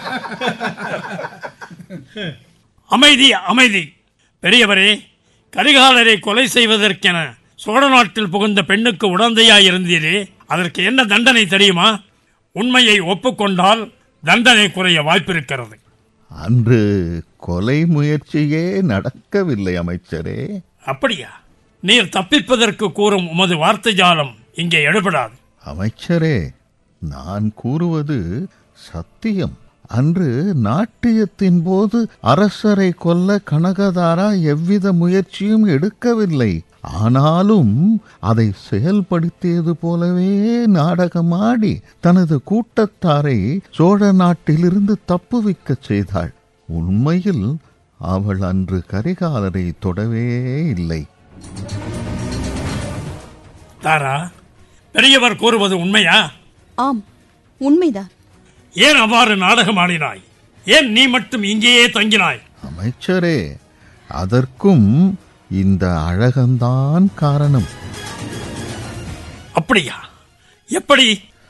அமைதி அமைதி பெரியவரே கரிகாலரை கொலை செய்வதற்கென சோழ நாட்டில் புகுந்த பெண்ணுக்கு உடந்தையாய் இருந்தீரே அதற்கு என்ன தண்டனை தெரியுமா உண்மையை ஒப்புக்கொண்டால் தண்டனை குறைய வாய்ப்பிருக்கிறது அன்று கொலை முயற்சியே நடக்கவில்லை அமைச்சரே அப்படியா நீர் தப்பிப்பதற்கு கூறும் உமது வார்த்தை ஜாலம் இங்கே எடுபடாது அமைச்சரே நான் கூறுவது சத்தியம் அன்று நாட்டியத்தின் போது அரசரை கொல்ல கனகதாரா எவ்வித முயற்சியும் எடுக்கவில்லை ஆனாலும் அதை செயல்படுத்தியது போலவே நாடகமாடி தனது கூட்டத்தாரை சோழ நாட்டிலிருந்து தப்புவிக்கச் செய்தாள் உண்மையில் அவள் அன்று கரிகாலரை தொடவே இல்லை தாரா பெரியவர் கூறுவது உண்மையா ஆம் உண்மைதான் ஏன் அவ்வாறு நாடகம் ஆடினாய் ஏன் நீ மட்டும் இங்கேயே தங்கினாய் அமைச்சரே அதற்கும் இந்த அழகந்தான் காரணம் அப்படியா எப்படி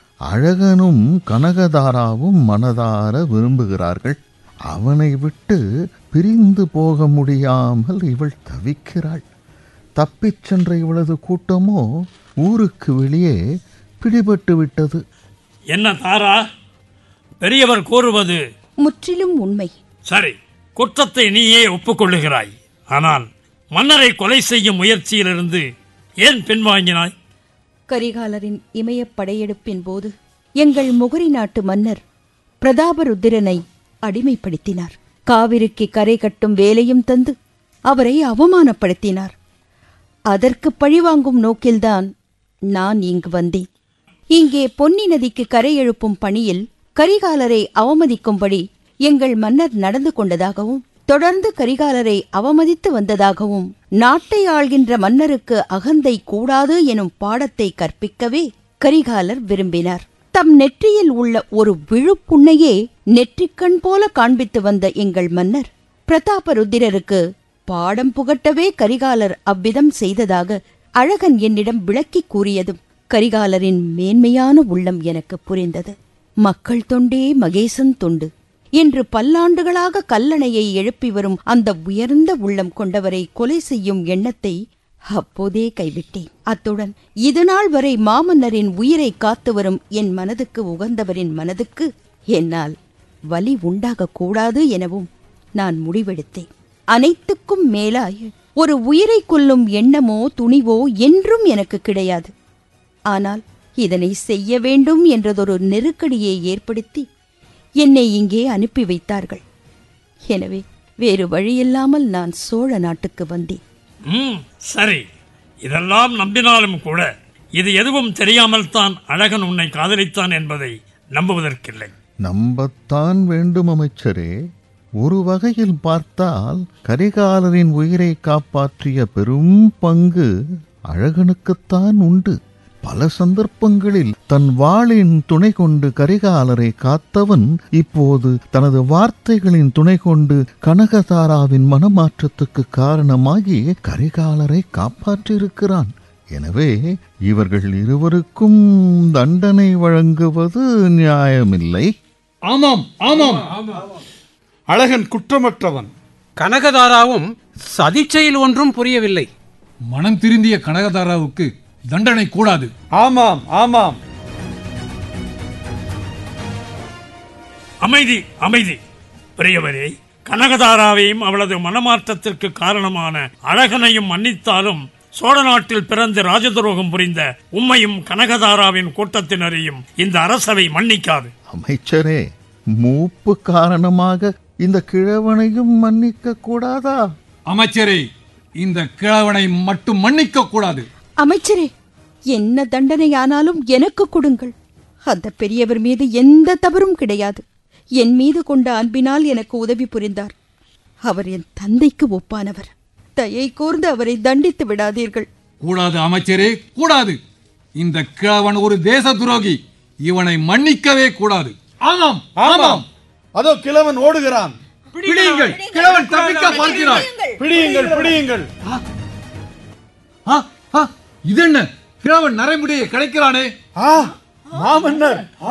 அழகனும் கனகதாராவும் மனதார விரும்புகிறார்கள் அவனை விட்டு பிரிந்து போக முடியாமல் இவள் தவிக்கிறாள் தப்பிச் சென்ற இவளது கூட்டமோ ஊருக்கு வெளியே பிடிபட்டு விட்டது என்ன தாரா பெரியவர் கூறுவது முற்றிலும் உண்மை சரி குற்றத்தை நீயே ஒப்புக்கொள்ளுகிறாய் ஆனால் மன்னரை கொலை செய்யும் முயற்சியிலிருந்து ஏன் பின்வாங்கினாய் கரிகாலரின் இமயப் படையெடுப்பின் போது எங்கள் முகரி நாட்டு மன்னர் பிரதாபருத்திரனை அடிமைப்படுத்தினார் காவிரிக்கு கரை கட்டும் வேலையும் தந்து அவரை அவமானப்படுத்தினார் அதற்கு பழிவாங்கும் நோக்கில்தான் நான் இங்கு வந்தேன் இங்கே பொன்னி நதிக்கு கரை எழுப்பும் பணியில் கரிகாலரை அவமதிக்கும்படி எங்கள் மன்னர் நடந்து கொண்டதாகவும் தொடர்ந்து கரிகாலரை அவமதித்து வந்ததாகவும் நாட்டை ஆள்கின்ற மன்னருக்கு அகந்தை கூடாது எனும் பாடத்தை கற்பிக்கவே கரிகாலர் விரும்பினார் தம் நெற்றியில் உள்ள ஒரு விழுப்புண்ணையே நெற்றிக்கண் போல காண்பித்து வந்த எங்கள் மன்னர் பிரதாபருத்திரருக்கு பாடம் புகட்டவே கரிகாலர் அவ்விதம் செய்ததாக அழகன் என்னிடம் விளக்கிக் கூறியதும் கரிகாலரின் மேன்மையான உள்ளம் எனக்கு புரிந்தது மக்கள் தொண்டே மகேசன் தொண்டு என்று பல்லாண்டுகளாக கல்லணையை எழுப்பி வரும் அந்த உயர்ந்த உள்ளம் கொண்டவரை கொலை செய்யும் எண்ணத்தை அப்போதே கைவிட்டேன் அத்துடன் இதுநாள் வரை மாமன்னரின் உயிரை காத்து வரும் என் மனதுக்கு உகந்தவரின் மனதுக்கு என்னால் வலி உண்டாகக் கூடாது எனவும் நான் முடிவெடுத்தேன் அனைத்துக்கும் மேலாய் ஒரு உயிரை கொல்லும் எண்ணமோ துணிவோ என்றும் எனக்கு கிடையாது ஆனால் இதனை செய்ய வேண்டும் என்றதொரு நெருக்கடியை ஏற்படுத்தி என்னை இங்கே அனுப்பி வைத்தார்கள் எனவே வேறு வழியில்லாமல் நான் சோழ நாட்டுக்கு வந்தேன் ம் சரி இதெல்லாம் நம்பினாலும் கூட இது எதுவும் தெரியாமல் தான் அழகன் உன்னை காதலித்தான் என்பதை நம்புவதற்கில்லை நம்பத்தான் வேண்டும் அமைச்சரே ஒரு வகையில் பார்த்தால் கரிகாலரின் உயிரை காப்பாற்றிய பெரும் பங்கு அழகனுக்குத்தான் உண்டு பல சந்தர்ப்பங்களில் தன் வாளின் துணை கொண்டு கரிகாலரை காத்தவன் இப்போது தனது வார்த்தைகளின் துணை கொண்டு கனகதாராவின் மனமாற்றத்துக்கு காரணமாகி கரிகாலரை காப்பாற்றியிருக்கிறான் எனவே இவர்கள் இருவருக்கும் தண்டனை வழங்குவது நியாயமில்லை ஆமாம் ஆமாம் அழகன் குற்றமற்றவன் கனகதாராவும் சதிச்செயல் ஒன்றும் புரியவில்லை மனம் திருந்திய கனகதாராவுக்கு தண்டனை கூடாது ஆமாம் ஆமாம் அமைதி அமைதி பெரியவரே கனகதாராவையும் அவளது மனமாற்றத்திற்கு காரணமான அழகனையும் மன்னித்தாலும் சோழ நாட்டில் பிறந்து ராஜதுரோகம் புரிந்த உம்மையும் கனகதாராவின் கூட்டத்தினரையும் இந்த அரசவை மன்னிக்காது அமைச்சரே மூப்பு காரணமாக இந்த கிழவனையும் மன்னிக்க கூடாதா அமைச்சரே இந்த கிழவனை மட்டும் மன்னிக்க கூடாது அமைச்சரே என்ன தண்டனையானாலும் எனக்கு கொடுங்கள் அந்த பெரியவர் மீது எந்த தவறும் கிடையாது என் மீது கொண்ட அன்பினால் எனக்கு உதவி புரிந்தார் அவர் என் தந்தைக்கு ஒப்பானவர் தயை கூர்ந்து அவரை தண்டித்து விடாதீர்கள் கூடாது அமைச்சரே கூடாது இந்த கிழவன் ஒரு தேச துரோகி இவனை மன்னிக்கவே கூடாது ஆமாம் ஆமாம் அதோ கிழவன் ஓடுகிறான் பிடியுங்கள் கிழவன் தப்பிக்க பார்க்கிறான் பிடியுங்கள் பிடியுங்கள் ஆ, ஆ, இதென்ன கிழவன் நரைமுடியை கிடைக்கிறானே ஆ மாமன்னர்